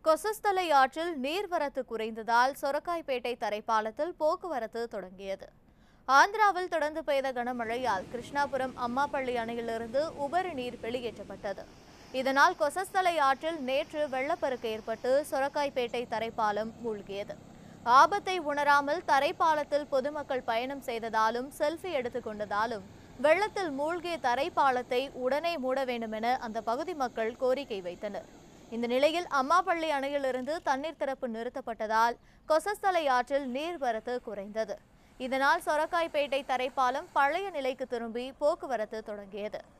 கொசஸ்தலை ஆற்றில் நீர்வரத்து குறைந்ததால் சொரக்காய்பேட்டை தரைப்பாலத்தில் போக்குவரத்து தொடங்கியது ஆந்திராவில் தொடர்ந்து பெய்த கனமழையால் கிருஷ்ணாபுரம் அம்மாப்பள்ளி அணையிலிருந்து உபரி நீர் வெளியேற்றப்பட்டது இதனால் கொசஸ்தலை ஆற்றில் நேற்று வெள்ளப்பெருக்கு ஏற்பட்டு சொரக்காய்பேட்டை தரைப்பாலம் மூழ்கியது ஆபத்தை உணராமல் தரைப்பாலத்தில் பொதுமக்கள் பயணம் செய்ததாலும் செல்ஃபி எடுத்துக் கொண்டதாலும் வெள்ளத்தில் மூழ்கிய தரைப்பாலத்தை உடனே மூட வேண்டுமென அந்த பகுதி மக்கள் கோரிக்கை வைத்தனர் இந்த நிலையில் அம்மாப்பள்ளி அணையிலிருந்து தண்ணீர் திறப்பு நிறுத்தப்பட்டதால் கொசஸ்தலை ஆற்றில் நீர்வரத்து குறைந்தது இதனால் சொரக்காய்பேட்டை தரைப்பாலம் பழைய நிலைக்கு திரும்பி போக்குவரத்து தொடங்கியது